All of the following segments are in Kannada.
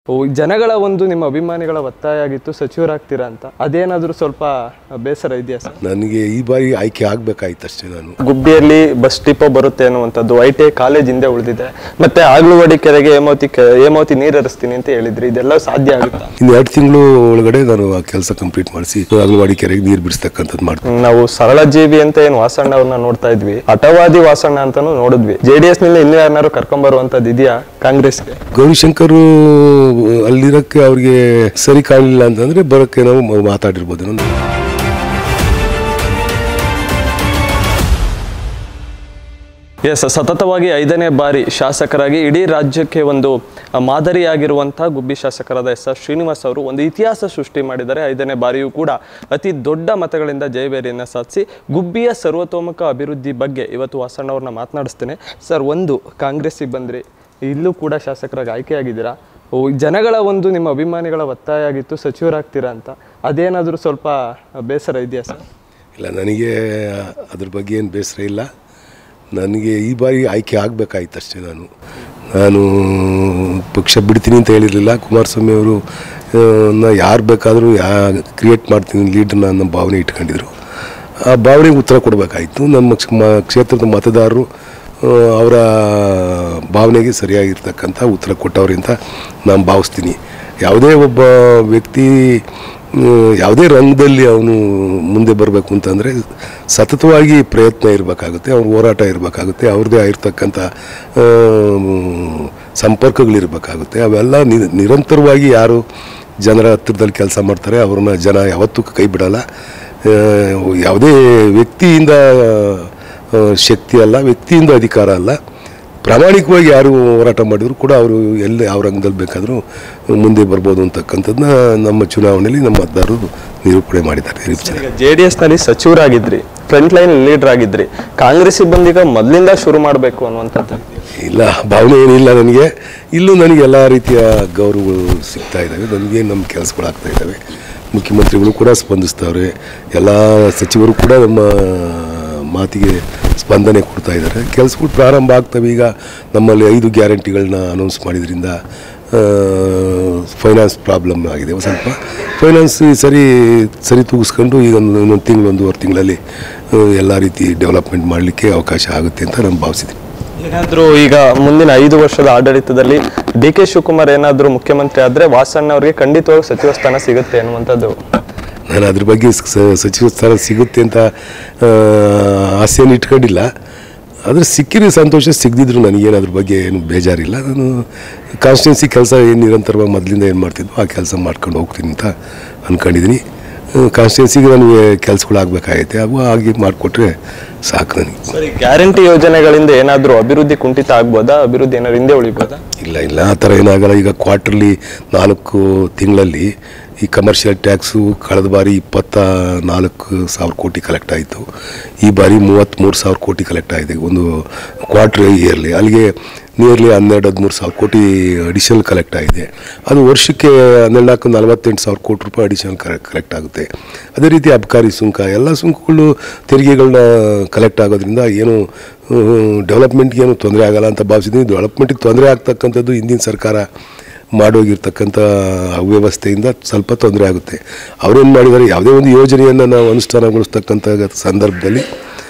ಓ, ಜನಗಳ ಒಂದು ನಿಮ್ಮ ಅಭಿಮಾನಿಗಳ ಒತ್ತಾಯ ಆಗಿತ್ತು ಸಚಿವರಾಗ್ತೀರಾ ಅಂತ ಅದೇನಾದರೂ ಸ್ವಲ್ಪ ಬೇಸರ ಇದೆಯಾ ಸರ್ ನನಗೆ ಈ ಬಾರಿ ಆಯ್ಕೆ ಆಗಬೇಕಾಯ್ತು ಅಷ್ಟೇ ನಾನು ಗುಬ್ಬಿಯಲ್ಲಿ ಬಸ್ ಡಿಪೋ ಬರುತ್ತೆ ಅನ್ನುವಂಥದ್ದು ಐ ಟಿ ಐ ಕಾಲೇಜ್ ಹಿಂದೆ ಉಳಿದಿದೆ ಮತ್ತೆ ಆಗ್ಲುವಾಡಿ ಕೆರೆಗೆ ಹೇಮಾವತಿ ಕೆ- ಹೇಮಾವತಿ ನೀರು ಹರಿಸ್ತೀನಿ ಅಂತ ಹೇಳಿದ್ರಿ ಇದೆಲ್ಲ ಸಾಧ್ಯ ಆಗುತ್ತಾ ಇನ್ನು ಎರಡು ತಿಂಗಳು ಒಳಗಡೆ ನಾನು ಆ ಕೆಲಸ ಕಂಪ್ಲೀಟ್ ಮಾಡಿಸಿ ಅಂಗನವಾಡಿ ಕೆರೆಗೆ ನೀರು ಬಿಡಿಸ್ತಕ್ಕಂಥದ್ದು ಮಾಡ್ತೀನಿ ನಾವು ಸರಳ ಜೀವಿ ಅಂತ ಏನು ವಾಸಣ್ಣ ಅವ್ರನ್ನ ನೋಡ್ತಾ ಇದ್ವಿ ಹಠವಾದಿ ವಾಸಣ್ಣ ಅಂತಾನು ನೋಡಿದ್ವಿ ಜೆ ಡಿ ಎಸ್ ನಲ್ಲಿ ಇನ್ನೂ ಯಾರನ್ನಾರು ಕರ್ಕೊಂಡ್ ಬರುವಂತದ್ದು ಇದೆಯಾ ಕಾಂಗ್ರೆಸ್ಗೆ ಗೌರಿಶಂಕರು ಅಲ್ಲಿರೋಕ್ಕೆ ಅವ್ರಿಗೆ ಸರಿ ಕಾಣಲಿಲ್ಲ ಅಂತಂದ್ರೆ ಬರೋಕ್ಕೆ ನಾವು ಮ- ಮಾತಾಡಿರ್ಬೋದು ನಾನು ಎಸ್ ಸತತವಾಗಿ ಐದನೇ ಬಾರಿ ಶಾಸಕರಾಗಿ ಇಡೀ ರಾಜ್ಯಕ್ಕೆ ಒಂದು ಆ, ಮಾದರಿಯಾಗಿರುವಂತಹ ಗುಬ್ಬಿ ಶಾಸಕರಾದ ಎಸ್ ಆರ್ ಶ್ರೀನಿವಾಸ್ ಅವರು ಒಂದು ಇತಿಹಾಸ ಸೃಷ್ಟಿ ಮಾಡಿದ್ದಾರೆ ಐದನೇ ಬಾರಿಯೂ ಕೂಡ ಅತಿ ದೊಡ್ಡ ಮತಗಳಿಂದ ಜಯಬೇರಿಯನ್ನು ಸಾಧಿಸಿ ಗುಬ್ಬಿಯ ಸರ್ವತೋಮುಖ ಅಭಿವೃದ್ಧಿ ಬಗ್ಗೆ ಇವತ್ತು ವಾಸಣ್ಣ ಅವ್ರನ್ನ ಮಾತನಾಡಿಸ್ತೇನೆ ಸರ್ ಒಂದು ಕಾಂಗ್ರೆಸ್ಸಿಗೆ ಬಂದ್ರಿ ಇಲ್ಲೂ ಕೂಡ ಶಾಸಕರಾಗಿ ಆಯ್ಕೆಯಾಗಿದ್ದೀರಾ ಓ, ಜನಗಳ ಒಂದು ನಿಮ್ಮ ಅಭಿಮಾನಿಗಳ ಒತ್ತಾಯ ಆಗಿತ್ತು ಸಚಿವರಾಗ್ತೀರಾ ಅಂತ ಅದೇನಾದರೂ ಸ್ವಲ್ಪ ಬೇಸರ ಇದೆಯಾ ಸರ್ ಇಲ್ಲ ನನಗೆ ಅದ್ರ ಬಗ್ಗೆ ಏನು ಬೇಸರ ಇಲ್ಲ ನನಗೆ ಈ ಬಾರಿ ಆಯ್ಕೆ ಆಗಬೇಕಾಯ್ತು ಅಷ್ಟೇ ನಾನು ನಾನು ಪಕ್ಷ ಬಿಡ್ತೀನಿ ಅಂತ ಹೇಳಿರಲಿಲ್ಲ ಕುಮಾರಸ್ವಾಮಿ ಅವರು ನಾ ಯಾರು ಬೇಕಾದರೂ ಯಾ ಕ್ರಿಯೇಟ್ ಮಾಡ್ತೀನಿ ಲೀಡ್ರನ್ನ ಅನ್ನೋ ಭಾವನೆ ಇಟ್ಕೊಂಡಿದ್ರು ಆ ಭಾವನೆಗೆ ಉತ್ತರ ಕೊಡಬೇಕಾಯ್ತು ನಮ್ಮ ಕ್ಷ- ಮ- ಕ್ಷೇತ್ರದ ಮತದಾರರು ಆ, ಅವರ ಭಾವನೆಗೆ ಸರಿಯಾಗಿರ್ತಕ್ಕಂಥ ಉತ್ತರ ಕೊಟ್ಟವ್ರೆ ಅಂತ ನಾನು ಭಾವಿಸ್ತೀನಿ ಯಾವುದೇ ಒಬ್ಬ ವ್ಯಕ್ತಿ ಆ, ಯಾವುದೇ ರಂಗದಲ್ಲಿ ಅವನು ಮುಂದೆ ಬರಬೇಕು ಅಂತಂದರೆ ಸತತವಾಗಿ ಪ್ರಯತ್ನ ಇರಬೇಕಾಗುತ್ತೆ ಅವ್ರ ಹೋರಾಟ ಇರಬೇಕಾಗುತ್ತೆ ಅವ್ರದ್ದೇ ಆಗಿರ್ತಕ್ಕಂಥ ಆ, ಸಂಪರ್ಕಗಳಿರಬೇಕಾಗುತ್ತೆ ಅವೆಲ್ಲ ನಿ- ನಿರಂತರವಾಗಿ ಯಾರು ಜನರ ಹತ್ತಿರದಲ್ಲಿ ಕೆಲಸ ಮಾಡ್ತಾರೆ ಅವ್ರನ್ನ ಜನ ಯಾವತ್ತೂ ಕೈ ಬಿಡಲ್ಲ ಆ, ಯಾವುದೇ ವ್ಯಕ್ತಿಯಿಂದ ಆ, ಶಕ್ತಿ ಅಲ್ಲ ವ್ಯಕ್ತಿಯಿಂದ ಅಧಿಕಾರ ಅಲ್ಲ ಪ್ರಾಮಾಣಿಕವಾಗಿ ಯಾರು ಹೋರಾಟ ಮಾಡಿದ್ರು ಕೂಡ ಅವರು ಎಲ್ಲಿ ಯಾವ ರಂಗದಲ್ಲಿ ಬೇಕಾದರೂ ಮುಂದೆ ಬರ್ಬೋದು ಅಂತಕ್ಕಂಥದ್ದನ್ನ ನಮ್ಮ ಚುನಾವಣೆಯಲ್ಲಿ ನಮ್ಮ ಮತದಾರರು ನಿರೂಪಣೆ ಮಾಡಿದ್ದಾರೆ ನಿರೀಕ್ಷೆ ಈಗ ಜೆ ಡಿ ಎಸ್ನಲ್ಲಿ ಸಚಿವರಾಗಿದ್ರಿ ಫ್ರಂಟ್ ಲೈನ್ ಲೀಡರ್ ಆಗಿದ್ರಿ ಕಾಂಗ್ರೆಸ್ಸಿಗೆ ಬಂದೀಗ ಮೊದಲಿಂದ ಶುರು ಮಾಡಬೇಕು ಅನ್ನುವಂಥದ್ದು ಇಲ್ಲ ಭಾವನೆ ಏನಿಲ್ಲ ನನಗೆ ಇಲ್ಲೂ ನನಗೆ ಎಲ್ಲ ರೀತಿಯ ಗೌರವಗಳು ಸಿಗ್ತಾ ಇದ್ದಾವೆ ನನಗೆ ನಮ್ಮ ಕೆಲಸಗಳಾಗ್ತಾ ಇದ್ದಾವೆ ಮುಖ್ಯಮಂತ್ರಿಗಳು ಕೂಡ ಸ್ಪಂದಿಸ್ತವ್ರೆ ಎಲ್ಲ ಸಚಿವರು ಕೂಡ ನಮ್ಮ ಮಾತಿಗೆ ಸ್ಪಂದನೆ ಕೊಡ್ತಾ ಇದ್ದಾರೆ ಕೆಲಸಗಳು ಪ್ರಾರಂಭ ಆಗ್ತವೆ ಈಗ ನಮ್ಮಲ್ಲಿ ಐದು ಗ್ಯಾರಂಟಿಗಳನ್ನ ಅನೌನ್ಸ್ ಮಾಡಿದ್ರಿಂದ ಫೈನಾನ್ಸ್ ಪ್ರಾಬ್ಲಮ್ ಆಗಿದೆ ಒಂದ್ ಸ್ವಲ್ಪ ಫೈನಾನ್ಸ್ ಸರಿ ಸರಿ ತೂಗಿಸ್ಕೊಂಡು ಈಗ ಒಂದು ಇನ್ನೊಂದು ತಿಂಗಳು ಒಂದೂವರೆ ತಿಂಗಳಲ್ಲಿ ಎಲ್ಲ ರೀತಿ ಡೆವಲಪ್ಮೆಂಟ್ ಮಾಡಲಿಕ್ಕೆ ಅವಕಾಶ ಆಗುತ್ತೆ ಅಂತ ನಾನು ಭಾವಿಸಿದ್ದೀನಿ ಏನಾದ್ರೂ ಈಗ ಮುಂದಿನ ಐದು ವರ್ಷದ ಆಡಳಿತದಲ್ಲಿ ಡಿ ಕೆ ಶಿವಕುಮಾರ್ ಏನಾದ್ರೂ ಮುಖ್ಯಮಂತ್ರಿ ಆದ್ರೆ ವಾಸಣ್ಣ ಅವರಿಗೆ ಖಂಡಿತವಾಗಿ ಸಚಿವ ಸ್ಥಾನ ಸಿಗುತ್ತೆ ಅನ್ನುವಂಥದ್ದು ನಾನು ಅದ್ರ ಬಗ್ಗೆ ಸ- ಸಚಿವ ಸ್ಥಾನ ಸಿಗುತ್ತೆ ಅಂತ ಆ, ಆಸೆಯನ್ನು ಇಟ್ಕೊಂಡಿಲ್ಲ ಆದರೆ ಸಿಕ್ಕಿರೋ ಸಂತೋಷ ಸಿಗದಿದ್ರು ನನಗೇನು ಅದ್ರ ಬಗ್ಗೆ ಏನು ಬೇಜಾರಿಲ್ಲ ನಾನು ಕಾನ್ಸ್ಟಿಟ್ಯೂನ್ಸಿ ಕೆಲಸ ಏನು ನಿರಂತರವಾಗಿ ಮೊದಲಿಂದ ಏನು ಮಾಡ್ತಿದ್ವು ಆ ಕೆಲಸ ಮಾಡ್ಕೊಂಡು ಹೋಗ್ತೀನಿ ಅಂತ ಅಂದ್ಕೊಂಡಿದ್ದೀನಿ ಕಾನ್ಸ್ಟಿಟ್ಯೂನ್ಸಿಗೆ ನನಗೆ ಕೆಲಸಗಳಾಗಬೇಕಾಗೈತೆ ಅವು ಆಗಿ ಮಾಡಿಕೊಟ್ರೆ ಸಾಕು ನನಗೆ ಸರಿ ಗ್ಯಾರಂಟಿ ಯೋಜನೆಗಳಿಂದ ಏನಾದ್ರೂ ಅಭಿವೃದ್ಧಿ ಕುಂಠಿತ ಆಗ್ಬೋದಾ ಅಭಿವೃದ್ಧಿ ಏನಾದ್ರು ಹಿಂದೆ ಉಳಿಬೋದಾ ಇಲ್ಲ ಇಲ್ಲ ಆ ಥರ ಏನಾಗಲ್ಲ ಈಗ ಕ್ವಾರ್ಟರ್ಲಿ ನಾಲ್ಕು ತಿಂಗಳಲ್ಲಿ ಈ ಕಮರ್ಷಿಯಲ್ ಟ್ಯಾಕ್ಸು ಕಳೆದ ಬಾರಿ ಇಪ್ಪತ್ತ ನಾಲ್ಕು ಸಾವಿರ ಕೋಟಿ ಕಲೆಕ್ಟ್ ಆಯಿತು ಈ ಬಾರಿ ಮೂವತ್ತ್ಮೂರು ಸಾವಿರ ಕೋಟಿ ಕಲೆಕ್ಟ್ ಆಗಿದೆ ಒಂದು ಕ್ವಾರ್ಟರ್ ಇಯರ್ಲಿ ಅಲ್ಲಿಗೆ ನಿಯರ್ಲಿ ಹನ್ನೆರಡು ಹದಿಮೂರು ಸಾವಿರ ಕೋಟಿ ಅಡಿಷನಲ್ ಕಲೆಕ್ಟ್ ಆಗಿದೆ ಅದು ವರ್ಷಕ್ಕೆ ಹನ್ನೆರಡು ನಾಲ್ಕು ನಲವತ್ತೆಂಟು ಸಾವಿರ ಕೋಟಿ ರೂಪಾಯಿ ಅಡಿಷನಲ್ ಕಲೆಕ್ಟ್ ಆಗುತ್ತೆ ಅದೇ ರೀತಿ ಅಬಕಾರಿ ಸುಂಕ ಎಲ್ಲ ಸುಂಕಗಳು ತೆರಿಗೆಗಳನ್ನ ಕಲೆಕ್ಟ್ ಆಗೋದ್ರಿಂದ ಏನು ಡೆವಲಪ್ಮೆಂಟ್ಗೆ ಏನು ತೊಂದರೆ ಆಗಲ್ಲ ಅಂತ ಭಾವಿಸಿದ್ದೀನಿ ಡೆವಲಪ್ಮೆಂಟಿಗೆ ತೊಂದರೆ ಆಗ್ತಕ್ಕಂಥದ್ದು ಹಿಂದಿನ ಸರ್ಕಾರ ಮಾಡೋಗಿರ್ತಕ್ಕಂಥ ಅವ್ಯವಸ್ಥೆಯಿಂದ ಸ್ವಲ್ಪ ತೊಂದರೆ ಆಗುತ್ತೆ ಅವರೇನು ಮಾಡಿದ್ದಾರೆ ಯಾವುದೇ ಒಂದು ಯೋಜನೆಯನ್ನು ನಾವು ಅನುಷ್ಠಾನಗೊಳಿಸ್ತಕ್ಕಂಥ ಸಂದರ್ಭದಲ್ಲಿ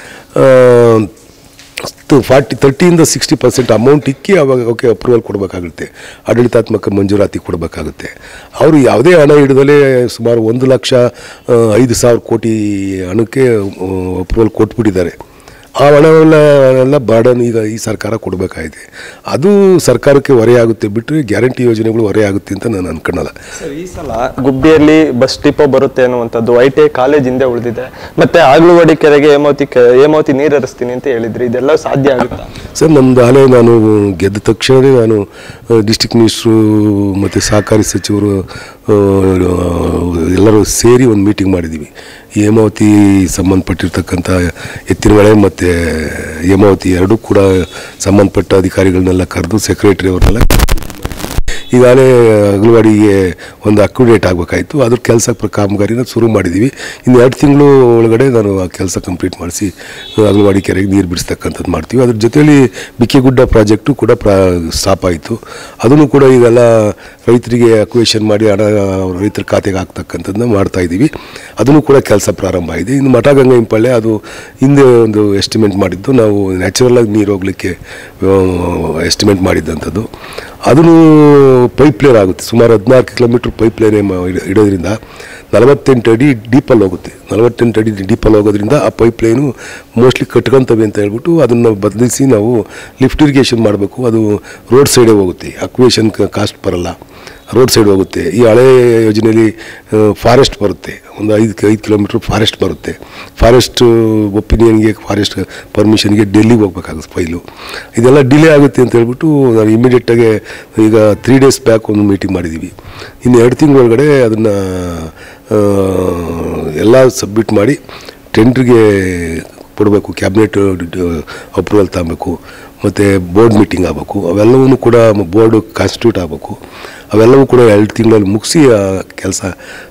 ಫಾರ್ಟಿ ತರ್ಟಿಯಿಂದ ಸಿಕ್ಸ್ಟಿ ಪರ್ಸೆಂಟ್ ಅಮೌಂಟ್ ಇಕ್ಕಿ ಅವಾಗ ಓಕೆ ಅಪ್ರೂವಲ್ ಕೊಡಬೇಕಾಗುತ್ತೆ ಆಡಳಿತಾತ್ಮಕ ಮಂಜೂರಾತಿ ಕೊಡಬೇಕಾಗುತ್ತೆ ಅವರು ಯಾವುದೇ ಹಣ ಹಿಡಿದಲೇ ಸುಮಾರು ಒಂದು ಲಕ್ಷ ಆ, ಐದು ಸಾವಿರ ಕೋಟಿ ಹಣಕ್ಕೆ ಅಪ್ರೂವಲ್ ಕೊಟ್ಬಿಟ್ಟಿದ್ದಾರೆ ಆ ಹಣವೆಲ್ಲ ಎಲ್ಲ ಬರ್ಡನ್ ಈಗ ಈ ಸರ್ಕಾರ ಕೊಡಬೇಕಾಗಿದೆ ಅದು ಸರ್ಕಾರಕ್ಕೆ ಹೊರೆಯಾಗುತ್ತೆ ಬಿಟ್ಟರೆ ಗ್ಯಾರಂಟಿ ಯೋಜನೆಗಳು ಹೊರೆಯಾಗುತ್ತೆ ಅಂತ ನಾನು ಅನ್ಕೊಳ್ಳಲ್ಲ ಸರ್ ಈ ಸಲ ಗುಬ್ಬಿಯಲ್ಲಿ ಬಸ್ ಡಿಪೋ ಬರುತ್ತೆ ಅನ್ನುವಂಥದ್ದು ಐ ಟಿ ಐ ಕಾಲೇಜ್ ಹಿಂದೆ ಉಳಿದಿದೆ ಮತ್ತೆ ಆಗ್ಲುವಾಡಿ ಕೆರೆಗೆ ಹೇಮಾವತಿ ಕೆ- ಹೇಮಾವತಿ ನೀರು ಹರಿಸ್ತೀನಿ ಅಂತ ಹೇಳಿದ್ರಿ ಇದೆಲ್ಲ ಸಾಧ್ಯ ಆಗುತ್ತಾ ಸರ್ ನಮ್ಮದು ಅಲೆ ನಾನು ಗೆದ್ದ ತಕ್ಷಣವೇ ನಾನು ಡಿಸ್ಟಿಕ್ ಮಿನಿಸ್ಟ್ರು ಮತ್ತು ಸಹಕಾರಿ ಸಚಿವರು ಆ, ಎಲ್ಲರೂ ಸೇರಿ ಒಂದು ಮೀಟಿಂಗ್ ಮಾಡಿದ್ದೀವಿ ಈ ಹೇಮಾವತಿ ಸಂಬಂಧಪಟ್ಟಿರ್ತಕ್ಕಂಥ ಎತ್ತಿನಮಳೆ ಮತ್ತು ಹೇಮಾವತಿ ಎರಡೂ ಕೂಡ ಸಂಬಂಧಪಟ್ಟ ಅಧಿಕಾರಿಗಳನ್ನೆಲ್ಲ ಕರೆದು ಸೆಕ್ರೆಟರಿ ಅವ್ರನ್ನೆಲ್ಲ ಈಗಾಗಲೇ ಅಂಗನವಾಡಿಗೆ ಒಂದು ಅಕ್ಯುಡೇಟ್ ಆಗಬೇಕಾಯಿತು ಅದ್ರ ಕೆಲಸ ಕಾಮಗಾರಿನ ಶುರು ಮಾಡಿದ್ದೀವಿ ಇನ್ನು ಎರಡು ತಿಂಗಳು ಒಳಗಡೆ ನಾನು ಆ ಕೆಲಸ ಕಂಪ್ಲೀಟ್ ಮಾಡಿಸಿ ಅಂಗನವಾಡಿ ಕೆರೆಗೆ ನೀರು ಬಿಡಿಸ್ತಕ್ಕಂಥದ್ದು ಮಾಡ್ತೀವಿ ಅದ್ರ ಜೊತೆಯಲ್ಲಿ ಬಿಕ್ಕೆಗುಡ್ಡ ಪ್ರಾಜೆಕ್ಟು ಕೂಡ ಪ್ರಾ ಸ್ಟಾಪ್ ಆಯಿತು ಅದನ್ನು ಕೂಡ ಈಗೆಲ್ಲ ರೈತರಿಗೆ ಅಕ್ವೇಷನ್ ಮಾಡಿ ಹಣ ರೈತರ ಖಾತೆಗೆ ಹಾಕ್ತಕ್ಕಂಥದ್ದನ್ನ ಮಾಡ್ತಾ ಇದ್ದೀವಿ ಅದನ್ನು ಕೂಡ ಕೆಲಸ ಪ್ರಾರಂಭ ಆಗಿದೆ ಇನ್ನು ಮಠ ಗಂಗಾ ಹಿಂಪಳ್ಳೆ ಅದು ಹಿಂದೆ ಒಂದು ಎಸ್ಟಿಮೇಟ್ ಮಾಡಿದ್ದು ನಾವು ನ್ಯಾಚುರಲ್ ಆಗಿ ನೀರು ಹೋಗ್ಲಿಕ್ಕೆ ಎಸ್ಟಿಮೇಟ್ ಮಾಡಿದ್ದಂಥದ್ದು ಅದನ್ನು ಪೈಪ್ ಲೈನ್ ಆಗುತ್ತೆ ಸುಮಾರು ಹದಿನಾಲ್ಕು ಕಿಲೋಮೀಟ್ರ್ ಪೈಪ್ ಲೈನ್ ಇಡೋದ್ರಿಂದ ನಲವತ್ತೆಂಟು ಅಡಿ ಡೀಪಲ್ಲಿ ಹೋಗುತ್ತೆ ನಲವತ್ತೆಂಟು ಅಡಿ ಡೀಪಲ್ಲಿ ಹೋಗೋದ್ರಿಂದ ಆ ಪೈಪ್ ಲೈನು ಮೋಸ್ಟ್ಲಿ ಕಟ್ಕೊಂತವೆ ಅಂತ ಹೇಳ್ಬಿಟ್ಟು ಅದನ್ನು ಬದಲಿಸಿ ನಾವು ಲಿಫ್ಟ್ ಇರಿಗೇಷನ್ ಮಾಡಬೇಕು ಅದು ರೋಡ್ ಸೈಡೇ ಹೋಗುತ್ತೆ ಅಕ್ವೇಷನ್ ಕಾಸ್ಟ್ ಬರಲ್ಲ ರೋಡ್ ಸೈಡ್ ಹೋಗುತ್ತೆ ಈ ಹಳೆ ಯೋಜನೆಯಲ್ಲಿ ಫಾರೆಸ್ಟ್ ಬರುತ್ತೆ ಒಂದು ಐದು ಐದು ಕಿಲೋಮೀಟ್ರ್ ಫಾರೆಸ್ಟ್ ಬರುತ್ತೆ ಫಾರೆಸ್ಟ್ ಒಪಿನಿಯನ್ಗೆ ಫಾರೆಸ್ಟ್ ಪರ್ಮಿಷನ್ಗೆ ಡೆಲ್ಲಿಗೆ ಹೋಗ್ಬೇಕಾಗುತ್ತೆ ಫೈಲು ಇದೆಲ್ಲ ಡಿಲೇ ಆಗುತ್ತೆ ಅಂತ ಹೇಳ್ಬಿಟ್ಟು ನಾನು ಇಮಿಡಿಯೇಟಾಗಿ ಈಗ ತ್ರೀ ಡೇಸ್ ಬ್ಯಾಕ್ ಒಂದು ಮೀಟಿಂಗ್ ಮಾಡಿದ್ದೀವಿ ಇನ್ನು ಎರಡು ತಿಂಗಳೊಳಗಡೆ ಅದನ್ನು ಎಲ್ಲ ಸಬ್ಮಿಟ್ ಮಾಡಿ ಟೆಂಡ್ರಿಗೆ ಕೊಡಬೇಕು ಕ್ಯಾಬಿನೆಟ್ ಅಪ್ರೂವಲ್ ತಗೊಬೇಕು ಮತ್ತು ಬೋರ್ಡ್ ಮೀಟಿಂಗ್ ಆಗಬೇಕು ಅವೆಲ್ಲವೂ ಕೂಡ ಬೋರ್ಡು ಕಾನ್ಸ್ಟಿಟ್ಯೂಟ್ ಆಗಬೇಕು ಅವೆಲ್ಲವೂ ಕೂಡ ಎರಡು ತಿಂಗಳಲ್ಲಿ ಮುಗಿಸಿ ಕೆಲಸ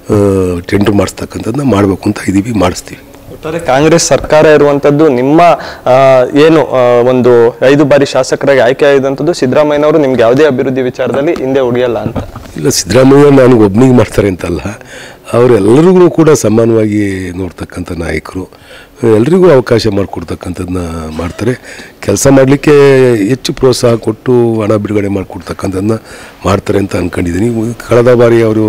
ಟೆಂಡರ್ ಮಾಡಿಸ್ತಕ್ಕಂಥದ್ದನ್ನ ಮಾಡಬೇಕು ಅಂತ ಇದ್ದೀವಿ ಮಾಡಿಸ್ತೀವಿ ಒಟ್ಟಾರೆ ಕಾಂಗ್ರೆಸ್ ಸರ್ಕಾರ ಇರುವಂತದ್ದು ನಿಮ್ಮ ಆ, ಏನು ಆ, ಒಂದು ಐದು ಬಾರಿ ಶಾಸಕರಾಗಿ ಆಯ್ಕೆ ಆಗಿದಂಥದ್ದು ಸಿದ್ದರಾಮಯ್ಯನವರು ನಿಮ್ಗೆ ಯಾವುದೇ ಅಭಿವೃದ್ಧಿ ವಿಚಾರದಲ್ಲಿ ಹಿಂದೆ ಉಳಿಯಲ್ಲ ಅಂತ ಇಲ್ಲ ಸಿದ್ದರಾಮಯ್ಯ ನಾನು ಒಬ್ಬನಿಗೆ ಮಾಡ್ತಾರೆ ಅಂತಲ್ಲ ಅವರೆಲ್ಲರಿಗೂ ಕೂಡ ಸಮಾನವಾಗಿ ನೋಡ್ತಕ್ಕಂಥ ನಾಯಕರು ಎಲ್ರಿಗೂ ಅವಕಾಶ ಮಾಡಿಕೊಡ್ತಕ್ಕಂಥದ್ದನ್ನ ಮಾಡ್ತಾರೆ ಕೆಲಸ ಮಾಡಲಿಕ್ಕೆ ಹೆಚ್ಚು ಪ್ರೋತ್ಸಾಹ ಕೊಟ್ಟು ಹಣ ಬಿಡುಗಡೆ ಮಾಡಿಕೊಡ್ತಕ್ಕಂಥದ್ದನ್ನ ಮಾಡ್ತಾರೆ ಅಂತ ಅಂದ್ಕೊಂಡಿದ್ದೀನಿ ಕಳೆದ ಬಾರಿ ಅವರು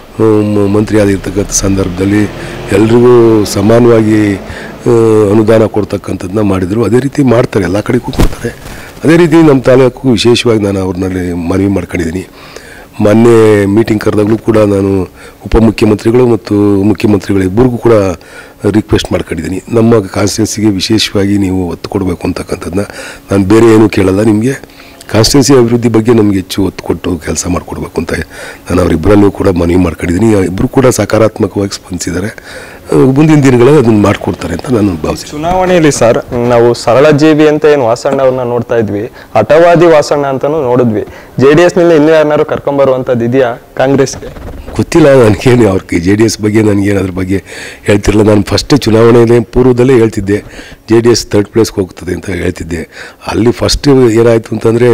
ಮ- ಮಂತ್ರಿ ಆಗಿರ್ತಕ್ಕಂಥ ಸಂದರ್ಭದಲ್ಲಿ ಎಲ್ರಿಗೂ ಸಮಾನವಾಗಿ ಆ, ಅನುದಾನ ಕೊಡ್ತಕ್ಕಂಥದ್ದನ್ನ ಮಾಡಿದರು ಅದೇ ರೀತಿ ಮಾಡ್ತಾರೆ ಎಲ್ಲ ಕಡೆಗೂ ಕೊಡ್ತಾರೆ ಅದೇ ರೀತಿ ನಮ್ಮ ತಾಲೂಕು ವಿಶೇಷವಾಗಿ ನಾನು ಅವ್ರನ್ನಲ್ಲಿ ಮನವಿ ಮಾಡ್ಕೊಂಡಿದ್ದೀನಿ ಮೊನ್ನೆ ಮೀಟಿಂಗ್ ಕರೆದಾಗಲೂ ಕೂಡ ನಾನು ಉಪಮುಖ್ಯಮಂತ್ರಿಗಳು ಮತ್ತು ಮುಖ್ಯಮಂತ್ರಿಗಳು ಇಬ್ಬರಿಗೂ ಕೂಡ ರಿಕ್ವೆಸ್ಟ್ ಮಾಡ್ಕೊಂಡಿದ್ದೀನಿ ನಮ್ಮ ಕಾನ್ಸ್ಟಿಟ್ಯೂನ್ಸಿಗೆ ವಿಶೇಷವಾಗಿ ನೀವು ಒತ್ತು ಕೊಡಬೇಕು ಅಂತಕ್ಕಂಥದ್ದನ್ನ ನಾನು ಬೇರೆ ಏನೂ ಕೇಳಲ್ಲ ನಿಮಗೆ ಕಾನ್ಸ್ಟಿಟ್ಯೂನ್ಸಿ ಅಭಿವೃದ್ಧಿ ಬಗ್ಗೆ ನಮಗೆ ಹೆಚ್ಚು ಒತ್ತು ಕೊಟ್ಟು ಕೆಲಸ ಮಾಡಿಕೊಡ್ಬೇಕು ಅಂತ ನಾನು ಅವರಿಬ್ಬರಲ್ಲೂ ಕೂಡ ಮನವಿ ಮಾಡ್ಕೊಂಡಿದ್ದೀನಿ ಇಬ್ಬರು ಕೂಡ ಸಕಾರಾತ್ಮಕವಾಗಿ ಸ್ಪಂದಿಸಿದ್ದಾರೆ ಆ, ಮುಂದಿನ ದಿನಗಳಲ್ಲಿ ಅದನ್ನು ಮಾಡಿಕೊಡ್ತಾರೆ ಅಂತ ನಾನು ಭಾವಿಸ್ತೀನಿ ಚುನಾವಣೆಯಲ್ಲಿ ಸರ್ ನಾವು ಸರಳ ಜೀವಿ ಅಂತ ಏನು ವಾಸಣ್ಣ ಅವ್ರನ್ನ ನೋಡ್ತಾ ಇದ್ವಿ ಹಠವಾದಿ ವಾಸಣ್ಣ ಅಂತಾನು ನೋಡಿದ್ವಿ ಜೆ ಡಿ ಎಸ್ ನಲ್ಲಿ ಇನ್ನೂ ಯಾರನ್ನಾರು ಕರ್ಕೊಂಬರುವಂತದ್ದು ಇದೆಯಾ ಕಾಂಗ್ರೆಸ್ಗೆ ಗೊತ್ತಿಲ್ಲ ನನಗೇನು ಅವ್ರಿಗೆ ಜೆ ಡಿ ಎಸ್ ಬಗ್ಗೆ ನನಗೇನು ಅದ್ರ ಬಗ್ಗೆ ಹೇಳ್ತಿರಲಿಲ್ಲ ನಾನು ಫಸ್ಟೇ ಚುನಾವಣೆಯಲ್ಲಿ ಪೂರ್ವದಲ್ಲೇ ಹೇಳ್ತಿದ್ದೆ ಜೆ ಡಿ ಎಸ್ ತರ್ಡ್ ಪ್ಲೇಸ್ಗೆ ಹೋಗ್ತದೆ ಅಂತ ಹೇಳ್ತಿದ್ದೆ ಅಲ್ಲಿ ಫಸ್ಟ್ ಏನಾಯಿತು ಅಂತಂದರೆ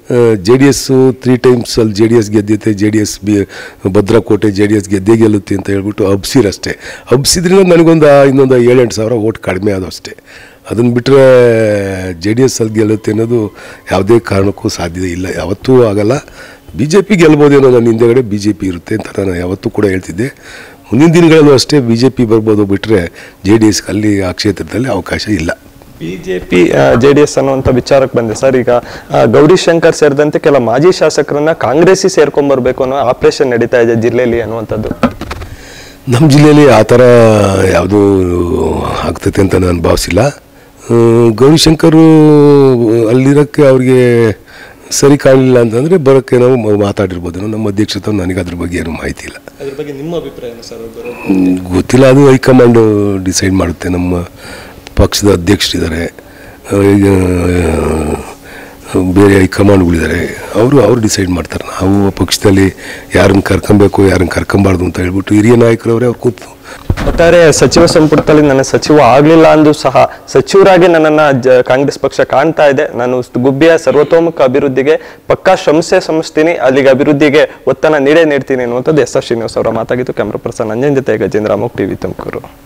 J D S three times ಅಲ್ಲಿ ಜೆ ಡಿ ಎಸ್ ಗೆದ್ದೈತೆ ಜೆ ಡಿ ಎಸ್ ಬಿ ಭದ್ರಕೋಟೆ ಜೆ ಡಿ ಎಸ್ ಗೆದ್ದೇ ಗೆಲ್ಲುತ್ತೆ ಅಂತ ಹೇಳ್ಬಿಟ್ಟು ಹಬ್ಸಿರಷ್ಟೇ ಹಬ್ಸಿದ್ರಿಂದ ನನಗೊಂದು ಇನ್ನೊಂದು ಏಳೆಂಟು ಸಾವಿರ ಓಟ್ ಕಡಿಮೆ ಆದವು ಅಷ್ಟೇ ಅದನ್ನು ಬಿಟ್ಟರೆ ಜೆ ಡಿ ಎಸ್ ಅಲ್ಲಿ ಗೆಲ್ಲುತ್ತೆ ಅನ್ನೋದು ಯಾವುದೇ ಕಾರಣಕ್ಕೂ ಸಾಧ್ಯತೆ ಇಲ್ಲ ಯಾವತ್ತೂ ಆಗಲ್ಲ ಬಿ ಜೆ ಪಿ ಗೆಲ್ಬೋದೇನೋ ನನ್ನ ಹಿಂದೆಗಡೆ ಬಿ ಜೆ ಪಿ ಇರುತ್ತೆ ಅಂತ ನಾನು ಯಾವತ್ತೂ ಕೂಡ ಹೇಳ್ತಿದ್ದೆ ಮುಂದಿನ ದಿನಗಳಲ್ಲೂ ಅಷ್ಟೇ ಬಿ ಜೆ ಪಿ ಬರ್ಬೋದು ಬಿಟ್ಟರೆ ಜೆ ಡಿ ಎಸ್ ಅಲ್ಲಿ ಆ ಕ್ಷೇತ್ರದಲ್ಲಿ ಅವಕಾಶ ಇಲ್ಲ ಬಿಜೆಪಿ ಜೆ ಡಿ ಎಸ್ ಅನ್ನುವಂಥ ವಿಚಾರಕ್ಕೆ ಬಂದೆ ಸರ್ ಈಗ ಆ, ಗೌರಿಶಂಕರ್ ಸೇರಿದಂತೆ ಕೆಲ ಮಾಜಿ ಶಾಸಕರನ್ನ ಕಾಂಗ್ರೆಸ್ಸಿ ಸೇರ್ಕೊಂಡ್ಬರ್ಬೇಕು ಅನ್ನೋ ಆಪರೇಷನ್ ನಡೀತಾ ಇದೆ ಜಿಲ್ಲೆಯಲ್ಲಿ ಅನ್ನುವಂಥದ್ದು ನಮ್ಮ ಜಿಲ್ಲೆಯಲ್ಲಿ ಆ ಥರ ಯಾವುದೂ ಆಗ್ತೈತೆ ಅಂತ ನಾನು ಭಾವಿಸಿಲ್ಲ ಆ, ಗೌರಿಶಂಕರು ಅಲ್ಲಿರೋಕ್ಕೆ ಅವ್ರಿಗೆ ಸರಿ ಕಾಣಲಿಲ್ಲ ಅಂತಂದರೆ ಬರೋಕ್ಕೆ ನಾವು ಮ- ಮಾತಾಡಿರ್ಬೋದು ನಮ್ಮ ಅಧ್ಯಕ್ಷತೆ ನನಗೆ ಅದ್ರ ಬಗ್ಗೆ ಏನು ಮಾಹಿತಿ ಇಲ್ಲ ಅದ್ರ ಬಗ್ಗೆ ನಿಮ್ಮ ಅಭಿಪ್ರಾಯ ಸರ್ ಹ್ಮ್, ಗೊತ್ತಿಲ್ಲ ಅದು ಹೈಕಮಾಂಡ್ ಡಿಸೈಡ್ ಮಾಡುತ್ತೆ ನಮ್ಮ ಪಕ್ಷದ ಅಧ್ಯಕ್ಷರಿದ್ದಾರೆ ಆ, ಈಗ ಆ, ಬೇರೆ ಹೈಕಮಾಂಡ್ಗಳಿದ್ದಾರೆ ಅವರು ಅವರು ಡಿಸೈಡ್ ಮಾಡ್ತಾರೆ ನಾವು ಪಕ್ಷದಲ್ಲಿ ಯಾರನ್ನು ಕರ್ಕೊಬೇಕು ಯಾರನ್ನು ಕರ್ಕೊಂಬಾರ್ದು ಅಂತ ಹೇಳ್ಬಿಟ್ಟು ಹಿರಿಯ ನಾಯಕರವರೇ ಅವ್ರು ಕೂತು ಒಟ್ಟಾರೆ ಸಚಿವ ಸಂಪುಟದಲ್ಲಿ ನನ್ನ ಸಚಿವ ಆಗ್ಲಿಲ್ಲ ಅಂದು ಸಹ ಸಚಿವರಾಗಿ ನನ್ನನ್ನ ಜ- ಕಾಂಗ್ರೆಸ್ ಪಕ್ಷ ಕಾಣ್ತಾ ಇದೆ ನಾನು ಗುಬ್ಬಿಯ ಸರ್ವತೋಮುಖ ಅಭಿವೃದ್ಧಿಗೆ ಪಕ್ಕಾ ಶ್ರಮಿಸೇ ಶ್ರಮಿಸ್ತೀನಿ ಅಲ್ಲಿಗೆ ಅಭಿವೃದ್ಧಿಗೆ ಒತ್ತನ್ನು ನೀಡೇ ನೀಡ್ತೀನಿ ಅನ್ನುವಂಥದ್ದು ಎಸ್ ಆರ್ ಶ್ರೀನಿವಾಸ್ ಅವರ ಮಾತಾಗಿತ್ತು ಕ್ಯಾಮ್ರಾ ಪರ್ಸನ್ ಅಂಜನ್ ಜೊತೆ ಗಜೇಂದ್ರ ಅಮೋಕ್ ಟಿವಿ ತುಮಕೂರು